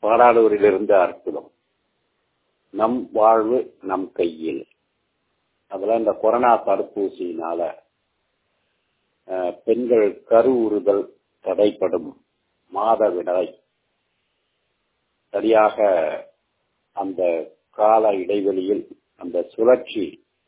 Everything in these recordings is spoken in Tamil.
பாடாளூரிலிருந்து அற்புதம் நம் வாழ்வு நம் கையில் அதுல இந்த கொரோனா தடுப்பூசியினால அஹ், பெண்கள் கருவுறுதல் தடைப்படும் மாதவிடாய் சரியாக அந்த கால இடைவெளியில் அந்த சுழற்சி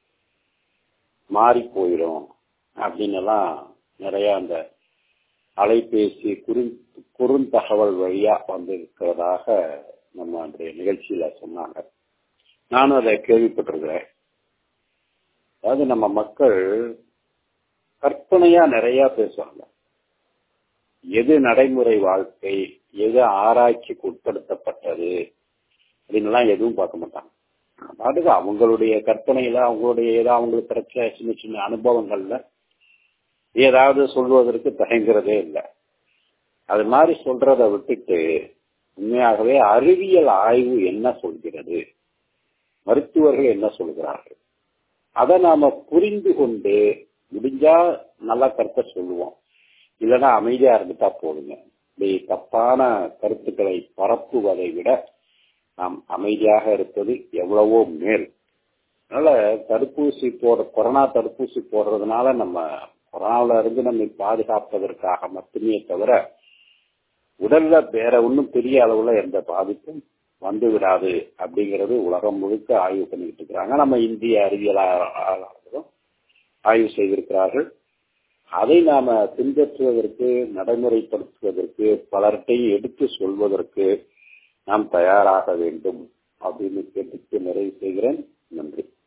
மாறி போயிடும் அப்படின்னு எல்லாம் நிறைய அந்த அலைபேசி குறு குறுந்தகவல் வழியா வந்திருக்கிறதாக நம்ம அன்றைய நிகழ்ச்சியில சொன்னாங்க நானும் அதை கேள்விப்பட்டிருக்கிறேன் அதாவது நம்ம மக்கள் கற்பனையா நிறைய பேசுவாங்க எது நடைமுறை வாழ்க்கை எது ஆராய்ச்சிக்கு உட்படுத்தப்பட்டது அப்படின்னுலாம் எதுவும் பார்க்க மாட்டாங்க பாட்டுக்கு அவங்களுடைய கற்பனையில அவங்களுடைய ஏதோ அவங்களுக்கு கிடைச்ச சின்ன சின்ன அனுபவங்கள்ல ஏதாவது சொல்வதற்கு தயங்குறதே இல்லை அது மாதிரி சொல்றதை விட்டுட்டு உண்மையாகவே அறிவியல் ஆய்வு என்ன சொல்கிறது மருத்துவர்கள் என்ன சொல்கிறார்கள் அதை நாம புரிந்து கொண்டு முடிஞ்சா நல்ல கருத்தை சொல்லுவோம் இல்லைன்னா அமைதியா இருந்துட்டா போதுங்க இப்படி தப்பான கருத்துக்களை பரப்புவதை விட நாம் அமைதியாக இருப்பது எவ்வளவோ மேல் அதனால தடுப்பூசி போட கொரோனா தடுப்பூசி போடுறதுனால நம்ம கொரோனாவில இருந்து நம்மை பாதுகாப்பதற்காக மட்டுமே தவிர உடல்ல வேற ஒன்றும் பெரிய அளவுல எந்த பாதிப்பும் வந்து விடாது அப்படிங்கிறது உலகம் முழுக்க ஆய்வு பண்ணிட்டு இருக்கிறாங்க நம்ம இந்திய அறிவியலாளர்களும் ஆய்வு செய்திருக்கிறார்கள் அதை நாம பின்பற்றுவதற்கு நடைமுறைப்படுத்துவதற்கு பலர்கிட்டையும் எடுத்து சொல்வதற்கு நாம் தயாராக வேண்டும் அப்படின்னு கேட்டுக்கு நிறைவு செய்கிறேன் நன்றி